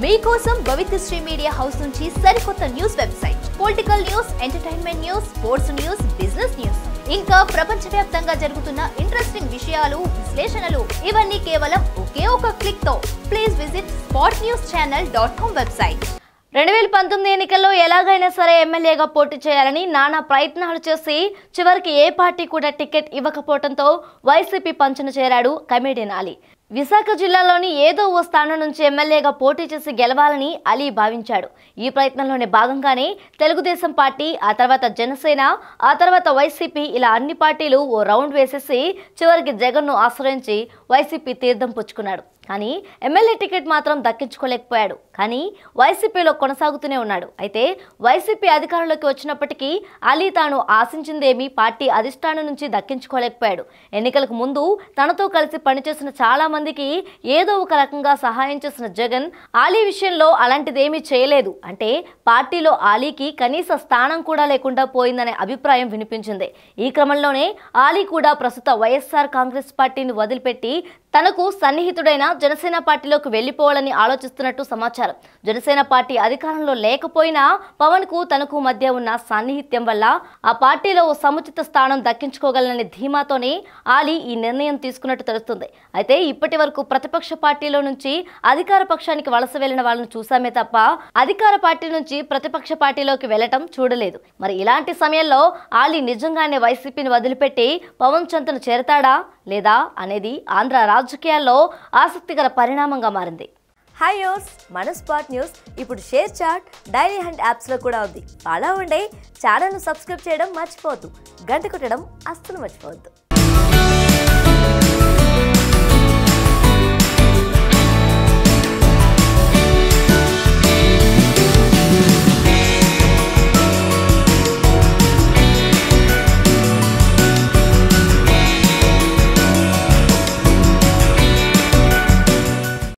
మీకోసం భవిత్యశ్రీ media house నుంచి సరికొత్త news website political news entertainment news sports news business news ఇంకా ప్రపంచవ్యాప్తంగా జరుగుతున్న ఇంట్రెస్టింగ్ విషయాలు విశ్లేషణలు ఇవన్నీ కేవలం ఒకే ఒక క్లిక్ తో please visit spot news channel dot com website రెండు వేల పంతొమ్మిది ఎన్నికల్లో ఎలాగైనా సరే ఎమ్మెల్యేగా పోటీ చేయాలని నానా ప్రయత్నాలు చేసి చివరికి ఏ పార్టీ కూడా టికెట్ ఇవ్వకపోవడంతో వైసీపీ పంచన చేరాడు కమేడియన్ అలీ విశాఖ జిల్లాలోని ఏదో ఓ స్థానం నుంచి ఎమ్మెల్యేగా పోటీ చేసి గెలవాలని అలీ భావించాడు ఈ ప్రయత్నంలోనే భాగంగానే తెలుగుదేశం పార్టీ ఆ తర్వాత జనసేన ఆ తర్వాత వైసీపీ ఇలా అన్ని పార్టీలు ఓ రౌండ్ వేసేసి చివరికి జగన్ను ఆశ్రయించి వైసీపీ తీర్థం పుచ్చుకున్నాడు కానీ ఎమ్మెల్యే టికెట్ మాత్రం దక్కించుకోలేకపోయాడు కానీ వైసీపీలో కొనసాగుతూనే ఉన్నాడు అయితే వైసీపీ అధికారంలోకి వచ్చినప్పటికీ అలీ తాను ఆశించిందేమీ పార్టీ అధిష్టానం నుంచి దక్కించుకోలేకపోయాడు ఎన్నికలకు ముందు తనతో కలిసి పనిచేసిన చాలా మందికి ఏదో ఒక రకంగా సహాయం చేసిన జగన్ ఆలీ విషయంలో అలాంటిదేమీ చేయలేదు అంటే పార్టీలో ఆలీకి కనీస స్థానం కూడా లేకుండా పోయిందనే అభిప్రాయం వినిపించింది ఈ క్రమంలోనే ఆలీ కూడా ప్రస్తుత వైఎస్ఆర్ కాంగ్రెస్ పార్టీని వదిలిపెట్టి తనకు సన్నిహితుడైన జనసేన పార్టీలోకి వెళ్లిపోవాలని ఆలోచిస్తున్నట్టు సమాచారం జనసేన పార్టీ అధికారంలో లేకపోయినా పవన్ కు తనకు మధ్య ఉన్న సాన్నిహిత్యం వల్ల ఆ పార్టీలో ఓ సముచిత స్థానం దక్కించుకోగలననే ధీమాతోనే ఆలీ ఈ నిర్ణయం తీసుకున్నట్టు తెలుస్తుంది అయితే ఇప్పటి వరకు ప్రతిపక్ష పార్టీలో నుంచి అధికార పక్షానికి వలస వెళ్లిన వాళ్ళని చూసామే తప్ప అధికార పార్టీ నుంచి ప్రతిపక్ష పార్టీలోకి వెళ్లటం చూడలేదు మరి ఇలాంటి సమయంలో ఆలీ నిజంగానే వైసీపీని వదిలిపెట్టి పవన్ చెంతను చేరతాడా లేదా అనేది ఆంధ్ర రాజకీయాల్లో ఆసక్తికర పరిణామంగా మారింది హాయ్ యోస్ మన స్పాట్ న్యూస్ ఇప్పుడు షేర్ చాట్ డైరీ హండ్ యాప్స్లో కూడా ఉంది అలా ఉండే ఛానల్ను సబ్స్క్రైబ్ చేయడం మర్చిపోవద్దు గంట కొట్టడం అస్సలు మర్చిపోవద్దు